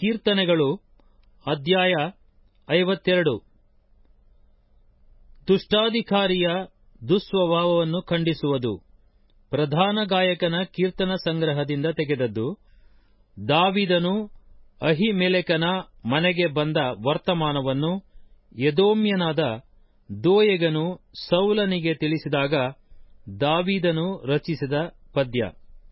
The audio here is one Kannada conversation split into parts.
ಕೀರ್ತನೆಗಳು ಅಧ್ಯಾಯ ಐವತ್ತೆರಡು ದುಷ್ಟಾಧಿಕಾರಿಯ ದುಸ್ವಭಾವವನ್ನು ಖಂಡಿಸುವುದು ಪ್ರಧಾನ ಗಾಯಕನ ಕೀರ್ತನ ಸಂಗ್ರಹದಿಂದ ತೆಗೆದದ್ದು ದಾವಿದನು ಅಹಿಮೆಲೆಕನ ಮನೆಗೆ ಬಂದ ವರ್ತಮಾನವನ್ನು ಎದೋಮ್ಯನಾದ ದೋಯೆಗನು ಸೌಲನಿಗೆ ತಿಳಿಸಿದಾಗ ದಾವಿದನು ರಚಿಸಿದ ಪದ್ಯ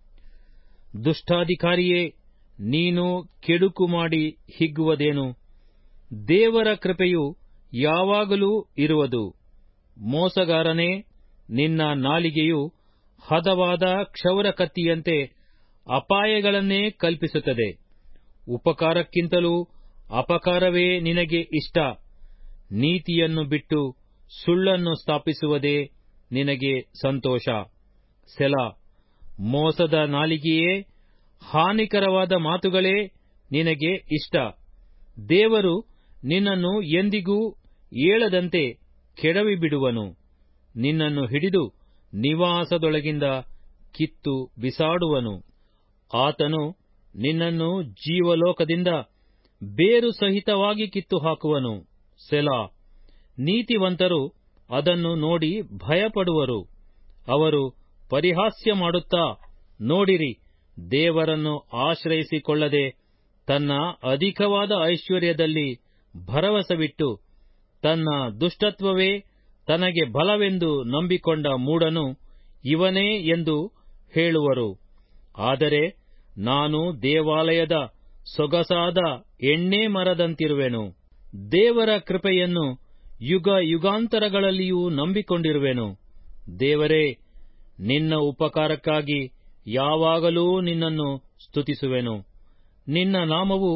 ದುಷ್ಟಾಧಿಕಾರಿಯೇ ನೀನು ಕೆಡುಕು ಮಾಡಿ ಹಿಗ್ಗುವುದೇನು ದೇವರ ಕೃಪೆಯು ಯಾವಾಗಲೂ ಇರುವುದು ಮೋಸಗಾರನೇ ನಿನ್ನ ನಾಲಿಗೆಯು ಹದವಾದ ಕ್ಷೌರ ಕತ್ತಿಯಂತೆ ಅಪಾಯಗಳನ್ನೇ ಕಲ್ಪಿಸುತ್ತದೆ ಉಪಕಾರಕ್ಕಿಂತಲೂ ಅಪಕಾರವೇ ನಿನಗೆ ಇಷ್ಟ ನೀತಿಯನ್ನು ಬಿಟ್ಟು ಸುಳ್ಳನ್ನು ಸ್ಥಾಪಿಸುವುದೇ ನಿನಗೆ ಸಂತೋಷ ಸೆಲ ಮೋಸದ ನಾಲಿಗೆಯೇ ಹಾನಿಕರವಾದ ಮಾತುಗಳೇ ನಿನಗೆ ಇಷ್ಟ ದೇವರು ನಿನ್ನನ್ನು ಎಂದಿಗೂ ಏಳದಂತೆ ಕೆಡವಿಬಿಡುವನು ನಿನ್ನನ್ನು ಹಿಡಿದು ನಿವಾಸದೊಳಗಿಂದ ಕಿತ್ತು ಬಿಸಾಡುವನು ಆತನು ನಿನ್ನನ್ನು ಜೀವಲೋಕದಿಂದ ಬೇರು ಸಹಿತವಾಗಿ ಕಿತ್ತು ಹಾಕುವನು ಸೆಲಾ ನೀತಿವಂತರು ಅದನ್ನು ನೋಡಿ ಭಯಪಡುವರು ಅವರು ಪರಿಹಾಸ್ಯ ಮಾಡುತ್ತಾ ನೋಡಿರಿ ದೇವರನ್ನು ಆಶ್ರಯಿಸಿಕೊಳ್ಳದೆ ತನ್ನ ಅಧಿಕವಾದ ಐಶ್ವರ್ಯದಲ್ಲಿ ಭರವಸವಿಟ್ಟು ತನ್ನ ದುಷ್ಟತ್ವವೇ ತನಗೆ ಬಲವೆಂದು ನಂಬಿಕೊಂಡ ಮೂಢನು ಇವನೇ ಎಂದು ಹೇಳುವರು ಆದರೆ ನಾನು ದೇವಾಲಯದ ಸೊಗಸಾದ ಎಣ್ಣೆ ಮರದಂತಿರುವೆನು ದೇವರ ಕೃಪೆಯನ್ನು ಯುಗ ಯುಗಾಂತರಗಳಲ್ಲಿಯೂ ನಂಬಿಕೊಂಡಿರುವೆನು ದೇವರೇ ನಿನ್ನ ಉಪಕಾರಕ್ಕಾಗಿ ಯಾವಾಗಲೂ ನಿನ್ನನ್ನು ಸ್ತುತಿಸುವೆನು ನಿನ್ನ ನಾಮವು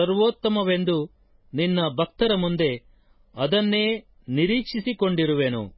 ಸರ್ವೋತ್ತಮವೆಂದು ನಿನ್ನ ಭಕ್ತರ ಮುಂದೆ ಅದನ್ನೇ ನಿರೀಕ್ಷಿಸಿಕೊಂಡಿರುವೆನು